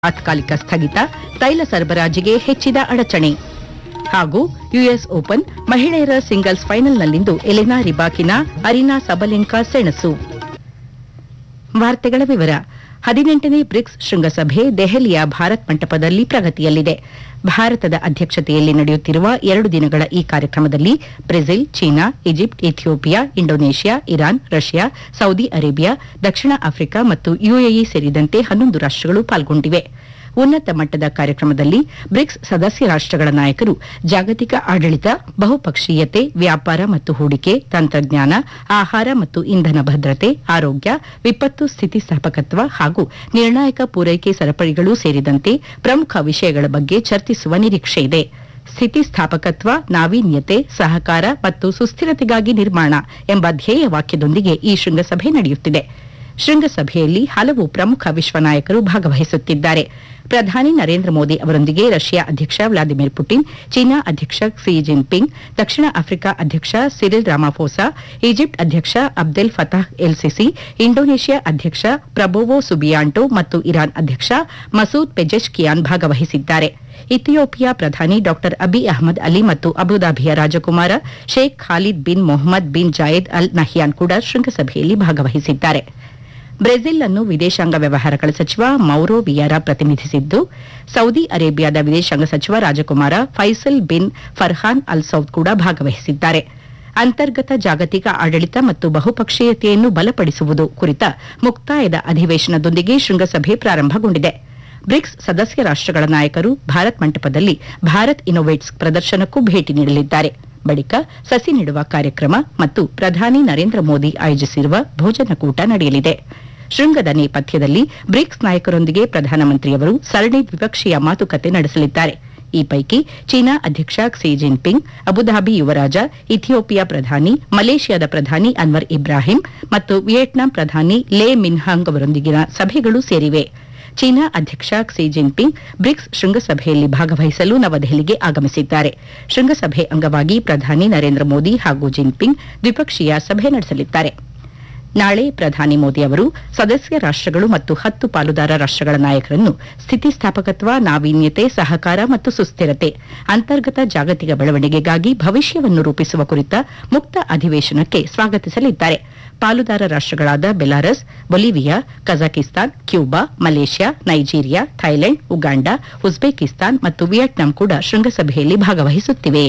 ತಾತ್ಕಾಲಿಕ ಸ್ಥಗಿತ ತೈಲ ಸರಬರಾಜಿಗೆ ಹೆಚ್ಚಿದ ಅಡಚಣೆ ಹಾಗೂ ಯುಎಸ್ ಓಪನ್ ಮಹಿಳೆಯರ ಸಿಂಗಲ್ಸ್ ಫೈನಲ್ನಲ್ಲಿಂದು ಎಲೆನಾ ರಿಬಾಕಿನ ಅರಿನಾ ಸಬಲೆಂಕಾ ಸೆಣಸು ವಾರ್ತೆಗಳ ವಿವರ ಹದಿನೆಂಟನೇ ಬ್ರಿಕ್ಸ್ ಶೃಂಗಸಭೆ ದೆಹಲಿಯ ಭಾರತ್ ಮಂಟಪದಲ್ಲಿ ಪ್ರಗತಿಯಲ್ಲಿದೆ ಭಾರತದ ಅಧ್ಯಕ್ಷತೆಯಲ್ಲಿ ನಡೆಯುತ್ತಿರುವ ಎರಡು ದಿನಗಳ ಈ ಕಾರ್ಯಕ್ರಮದಲ್ಲಿ Brazil China Egypt Ethiopia Indonesia Iran Russia Saudi Arabia ದಕ್ಷಿಣ ಆಫ್ರಿಕಾ ಮತ್ತು ಯುಎಇ ಸೇರಿದಂತೆ ಹನ್ನೊಂದು ರಾಷ್ಟಗಳು ಪಾಲ್ಗೊಂಡಿವೆ ಉನ್ನತ ಮಟ್ಟದ ಕಾರ್ಯಕ್ರಮದಲ್ಲಿ ಬ್ರಿಕ್ಸ್ ಸದಸ್ಯ ರಾಷ್ಟಗಳ ನಾಯಕರು ಜಾಗತಿಕ ಆಡಳಿತ ಬಹುಪಕ್ಷೀಯತೆ ವ್ಯಾಪಾರ ಮತ್ತು ಹೂಡಿಕೆ ತಂತ್ರಜ್ಞಾನ ಆಹಾರ ಮತ್ತು ಇಂಧನ ಭದ್ರತೆ ಆರೋಗ್ಯ ವಿಪತ್ತು ಸ್ಥಿತಿಸ್ಥಾಪಕತ್ವ ಹಾಗೂ ನಿರ್ಣಾಯಕ ಪೂರೈಕೆ ಸರಪಳಿಗಳು ಸೇರಿದಂತೆ ಪ್ರಮುಖ ವಿಷಯಗಳ ಬಗ್ಗೆ ಚರ್ಚಿಸುವ ನಿರೀಕ್ಷೆಯಿದೆ ಸ್ಥಿತಿಸ್ಥಾಪಕತ್ವ ನಾವೀನ್ಯತೆ ಸಹಕಾರ ಮತ್ತು ಸುಸ್ಥಿರತೆಗಾಗಿ ನಿರ್ಮಾಣ ಎಂಬ ಧ್ಯೇಯ ವಾಕ್ಯದೊಂದಿಗೆ ಈ ಶೃಂಗಸಭೆ ನಡೆಯುತ್ತಿದೆ ಶೃಂಗಸಭೆಯಲ್ಲಿ ಹಲವು ಪ್ರಮುಖ ವಿಶ್ವ ನಾಯಕರು ಭಾಗವಹಿಸುತ್ತಿದ್ದಾರೆ ಪ್ರಧಾನಿ ನರೇಂದ್ರ ಮೋದಿ ಅವರೊಂದಿಗೆ ರಷ್ಯಾ ಅಧ್ಯಕ್ಷ ವ್ಲಾದಿಮಿರ್ ಪುಟಿನ್ ಚೀನಾ ಅಧ್ಯಕ್ಷ ಕ್ಸಿ ಜಿನ್ಪಿಂಗ್ ದಕ್ಷಿಣ ಆಫ್ರಿಕಾ ಅಧ್ಯಕ್ಷ ಸಿರಿಲ್ ರಾಮಾಫೋಸಾ ಈಜಿಪ್ಟ್ ಅಧ್ಯಕ್ಷ Abdel Fattah El Sisi Indonesia ಅಧ್ಯಕ್ಷ ಪ್ರಬೋವೋ ಸುಬಿಯಾಂಟೋ ಮತ್ತು ಇರಾನ್ ಅಧ್ಯಕ್ಷ ಮಸೂದ್ ಪೆಜೆಶ್ಕಿಯಾನ್ ಭಾಗವಹಿಸಿದ್ದಾರೆ ಇಥಿಯೋಪಿಯಾ ಪ್ರಧಾನಿ ಡಾ ಅಬಿ ಅಹಮದ್ ಅಲಿ ಮತ್ತು ಅಬುದಾಬಿಯ ರಾಜಕುಮಾರ Sheikh Khalid bin Mohamed bin Zayed Al Nahyan ಕೂಡ ಶೃಂಗಸಭೆಯಲ್ಲಿ ಭಾಗವಹಿಸಿದ್ದಾರೆ ಬ್ರೆಜಿಲ್ ಅನ್ನು ವಿದೇಶಾಂಗ ವ್ಯವಹಾರಗಳ ಸಚಿವ ಮೌರೋ ವಿಯಾರಾ ಪ್ರತಿನಿಧಿಸಿದ್ದು ಸೌದಿ ಅರೇಬಿಯಾದ ವಿದೇಶಾಂಗ ಸಚಿವ ರಾಜಕುಮಾರ Faisal bin Farhan Al Saud ಕೂಡ ಭಾಗವಹಿಸಿದ್ದಾರೆ ಅಂತರ್ಗತ ಜಾಗತಿಕ ಆಡಳಿತ ಮತ್ತು ಬಹುಪಕ್ಷೀಯತೆಯನ್ನು ಬಲಪಡಿಸುವುದು ಕುರಿತ ಮುಕ್ತಾಯದ ಅಧಿವೇಶನದೊಂದಿಗೆ ಶೃಂಗಸಭೆ ಪ್ರಾರಂಭಗೊಂಡಿದೆ ಬ್ರಿಕ್ಸ್ ಸದಸ್ಯ ರಾಷ್ಟಗಳ ನಾಯಕರು ಭಾರತ್ ಮಂಟಪದಲ್ಲಿ ಭಾರತ್ ಇನ್ನೋವೇಟ್ಸ್ ಪ್ರದರ್ಶನಕ್ಕೂ ಭೇಟಿ ನೀಡಲಿದ್ದಾರೆ ಬಳಿಕ ಸಸಿ ನೆಡುವ ಕಾರ್ಯಕ್ರಮ ಮತ್ತು ಪ್ರಧಾನಿ ನರೇಂದ್ರ ಮೋದಿ ಆಯೋಜಿಸಿರುವ ಭೋಜನಕೂಟ ನಡೆಯಲಿದೆ ಶೃಂಗದ ನೇಪಥ್ಯದಲ್ಲಿ ಬ್ರಿಕ್ಸ್ ನಾಯಕರೊಂದಿಗೆ ಪ್ರಧಾನಮಂತ್ರಿಯವರು ಸರಣಿ ದ್ವಿಪಕ್ಷೀಯ ಮಾತುಕತೆ ನಡೆಸಲಿದ್ದಾರೆ ಈ ಪೈಕಿ ಚೀನಾ ಅಧ್ಯಕ್ಷ ಕ್ಸಿ ಜಿನ್ಪಿಂಗ್ ಅಬುಧಾಬಿ ಯುವರಾಜ ಇಥಿಯೋಪಿಯಾ ಪ್ರಧಾನಿ ಮಲೇಷ್ಯಾದ ಪ್ರಧಾನಿ ಅನ್ವರ್ ಇಬ್ರಾಹಿಂ ಮತ್ತು ವಿಯೆಟ್ನಾಂ ಪ್ರಧಾನಿ ಲೇ ಮಿನ್ಹಾಂಗ್ ಅವರೊಂದಿಗಿನ ಸಭೆಗಳು ಸೇರಿವೆ ಚೀನಾ ಅಧ್ಯಕ್ಷ ಕ್ಸಿ ಜಿನ್ಪಿಂಗ್ ಬ್ರಿಕ್ಸ್ ಶೃಂಗಸಭೆಯಲ್ಲಿ ಭಾಗವಹಿಸಲು ನವದೆಹಲಿಗೆ ಆಗಮಿಸಿದ್ದಾರೆ ಶೃಂಗಸಭೆ ಅಂಗವಾಗಿ ಪ್ರಧಾನಿ ನರೇಂದ್ರ ಮೋದಿ ಹಾಗೂ ಜಿನ್ಪಿಂಗ್ ದ್ವಿಪಕ್ಷೀಯ ಸಭೆ ನಡೆಸಲಿದ್ದಾರೆ ನಾಳೆ ಪ್ರಧಾನಿ ಮೋದಿ ಅವರು ಸದಸ್ಯ ರಾಷ್ಟಗಳು ಮತ್ತು ಹತ್ತು ಪಾಲುದಾರ ರಾಷ್ಟಗಳ ನಾಯಕರನ್ನು ಸ್ಥಿತಿಸ್ಥಾಪಕತ್ವ ನಾವೀನ್ಯತೆ ಸಹಕಾರ ಮತ್ತು ಸುಸ್ಥಿರತೆ ಅಂತರ್ಗತ ಜಾಗತಿಕ ಬೆಳವಣಿಗೆಗಾಗಿ ಭವಿಷ್ಯವನ್ನು ರೂಪಿಸುವ ಕುರಿತ ಮುಕ್ತ ಅಧಿವೇಶನಕ್ಕೆ ಸ್ವಾಗತಿಸಲಿದ್ದಾರೆ ಪಾಲುದಾರ ರಾಷ್ಟಗಳಾದ Belarus Bolivia Kazakhstan Cuba Malaysia Nigeria Thailand Uganda Uzbekistan ಮತ್ತು ವಿಯೆಟ್ನಾಂ ಕೂಡ ಶೃಂಗಸಭೆಯಲ್ಲಿ ಭಾಗವಹಿಸುತ್ತಿವೆ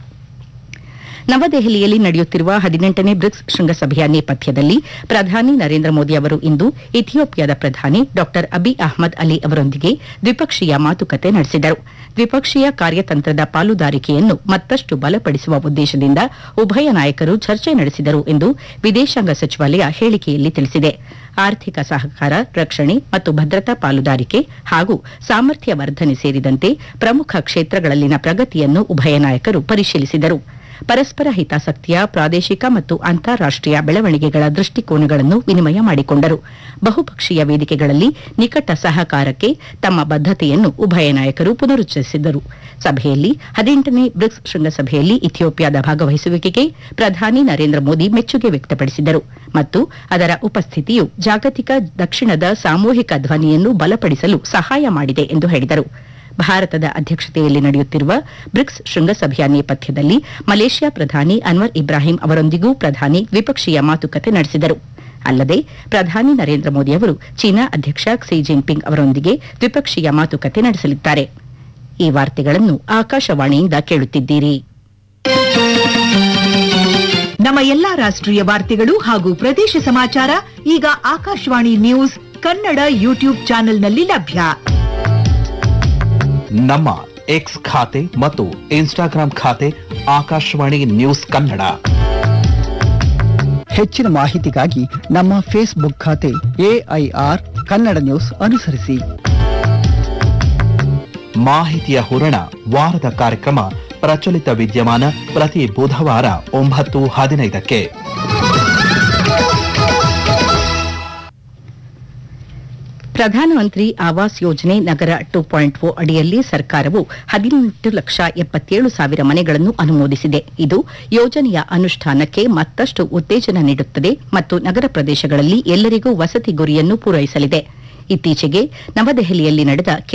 ನವದೆಹಲಿಯಲ್ಲಿ ನಡೆಯುತ್ತಿರುವ ಹದಿನೆಂಟನೇ ಬ್ರಿಕ್ಸ್ ಶೃಂಗಸಭೆಯ ನೇಪಥ್ಯದಲ್ಲಿ ಪ್ರಧಾನಿ ನರೇಂದ್ರ ಮೋದಿ ಅವರು ಇಂದು ಇಥಿಯೋಪಿಯಾದ ಪ್ರಧಾನಿ ಡಾ ಅಬಿ ಅಹಮದ್ ಅಲಿ ಅವರೊಂದಿಗೆ ದ್ವಿಪಕ್ಷೀಯ ಮಾತುಕತೆ ನಡೆಸಿದರು ದ್ವಿಪಕ್ಷೀಯ ಕಾರ್ಯತಂತ್ರದ ಪಾಲುದಾರಿಕೆಯನ್ನು ಮತ್ತಷ್ಟು ಬಲಪಡಿಸುವ ಉದ್ದೇಶದಿಂದ ಉಭಯ ನಾಯಕರು ಚರ್ಚೆ ನಡೆಸಿದರು ಎಂದು ವಿದೇಶಾಂಗ ಸಚಿವಾಲಯ ಹೇಳಿಕೆಯಲ್ಲಿ ತಿಳಿಸಿದೆ ಆರ್ಥಿಕ ಸಹಕಾರ ರಕ್ಷಣೆ ಮತ್ತು ಭದ್ರತಾ ಪಾಲುದಾರಿಕೆ ಹಾಗೂ ಸಾಮರ್ಥ್ಯ ವರ್ಧನೆ ಸೇರಿದಂತೆ ಪ್ರಮುಖ ಕ್ಷೇತ್ರಗಳಲ್ಲಿನ ಪ್ರಗತಿಯನ್ನು ಉಭಯ ನಾಯಕರು ಪರಿಶೀಲಿಸಿದರು ಪರಸ್ಪರ ಹಿತಾಸಕ್ತಿಯ ಪ್ರಾದೇಶಿಕ ಮತ್ತು ಅಂತಾರಾಷ್ಟೀಯ ಬೆಳವಣಿಗೆಗಳ ದೃಷ್ಟಿಕೋನಗಳನ್ನು ವಿನಿಮಯ ಮಾಡಿಕೊಂಡರು ಬಹುಪಕ್ಷೀಯ ವೇದಿಕೆಗಳಲ್ಲಿ ನಿಕಟ ಸಹಕಾರಕ್ಕೆ ತಮ್ಮ ಬದ್ಧತೆಯನ್ನು ಉಭಯ ನಾಯಕರು ಪುನರುಚ್ಚರಿಸಿದರು ಸಭೆಯಲ್ಲಿ ಹದಿನೆಂಟನೇ ಬ್ರಿಕ್ಸ್ ಶೃಂಗಸಭೆಯಲ್ಲಿ ಇಥಿಯೋಪಿಯಾದ ಭಾಗವಹಿಸುವಿಕೆಗೆ ಪ್ರಧಾನಿ ನರೇಂದ್ರ ಮೋದಿ ಮೆಚ್ಚುಗೆ ವ್ಯಕ್ತಪಡಿಸಿದರು ಮತ್ತು ಅದರ ಉಪಸ್ಥಿತಿಯು ಜಾಗತಿಕ ದಕ್ಷಿಣದ ಸಾಮೂಹಿಕ ಧ್ವನಿಯನ್ನು ಬಲಪಡಿಸಲು ಸಹಾಯ ಮಾಡಿದೆ ಎಂದು ಹೇಳಿದರು ಭಾರತದ ಅಧ್ಯಕ್ಷತೆಯಲ್ಲಿ ನಡೆಯುತ್ತಿರುವ ಬ್ರಿಕ್ಸ್ ಶೃಂಗಸಭೆಯ ನೇಪಥ್ಯದಲ್ಲಿ ಮಲೇಷ್ಯಾ ಪ್ರಧಾನಿ ಅನ್ವರ್ ಇಬ್ರಾಹಿಂ ಅವರೊಂದಿಗೂ ಪ್ರಧಾನಿ ದ್ವಿಪಕ್ಷೀಯ ಮಾತುಕತೆ ನಡೆಸಿದರು ಅಲ್ಲದೆ ಪ್ರಧಾನಿ ನರೇಂದ್ರ ಮೋದಿ ಅವರು ಚೀನಾ ಅಧ್ಯಕ್ಷ ಕ್ಸಿ ಜಿನ್ಪಿಂಗ್ ಅವರೊಂದಿಗೆ ದ್ವಿಪಕ್ಷೀಯ ಮಾತುಕತೆ ನಡೆಸಲಿದ್ದಾರೆ ಈ ವಾರ್ತೆಗಳನ್ನು ಆಕಾಶವಾಣಿಯಿಂದ ಕೇಳುತ್ತಿದ್ದೀರಿ ನಮ್ಮ ಎಲ್ಲಾ ರಾಷ್ಟ್ರೀಯ ವಾರ್ತೆಗಳು ಹಾಗೂ ಪ್ರದೇಶ ಸಮಾಚಾರ ಈಗ ಆಕಾಶವಾಣಿ ನ್ಯೂಸ್ ಕನ್ನಡ ಯೂಟ್ಯೂಬ್ ಚಾನೆಲ್ನಲ್ಲಿ ಲಭ್ಯ ನಮ್ಮ ಎಕ್ಸ್ ಖಾತೆ ಮತ್ತು ಇನ್ಸ್ಟಾಗ್ರಾಂ ಖಾತೆ ಆಕಾಶವಾಣಿ ನ್ಯೂಸ್ ಕನ್ನಡ ಹೆಚ್ಚಿನ ಮಾಹಿತಿಗಾಗಿ ನಮ್ಮ ಫೇಸ್ಬುಕ್ ಖಾತೆ ಎಐಆರ್ ಕನ್ನಡ ನ್ಯೂಸ್ ಅನುಸರಿಸಿ ಮಾಹಿತಿಯ ಹೂರಣ ವಾರದ ಕಾರ್ಯಕ್ರಮ ಪ್ರಚಲಿತ ವಿದ್ಯಮಾನ ಪ್ರತಿ ಬುಧವಾರ ಒಂಬತ್ತು ಹದಿನೈದಕ್ಕೆ ಪ್ರಧಾನಮಂತ್ರಿ ಆವಾಸ್ ಯೋಜನೆ ನಗರ ಟು ಪಾಯಿಂಟ್ ಓ ಅಡಿಯಲ್ಲಿ ಸರ್ಕಾರವು ಹದಿನೆಂಟು ಲಕ್ಷ ಎಪ್ಪತ್ತೇಳು ಸಾವಿರ ಮನೆಗಳನ್ನು ಅನುಮೋದಿಸಿದೆ ಇದು ಯೋಜನೆಯ ಅನುಷ್ಠಾನಕ್ಕೆ ಮತ್ತಷ್ಟು ಉತ್ತೇಜನ ನೀಡುತ್ತದೆ ಮತ್ತು ನಗರ ಪ್ರದೇಶಗಳಲ್ಲಿ ಎಲ್ಲರಿಗೂ ವಸತಿ ಗುರಿಯನ್ನು ಪೂರೈಸಲಿದೆ ಇತ್ತೀಚೆಗೆ ನವದೆಹಲಿಯಲ್ಲಿ ನಡೆದ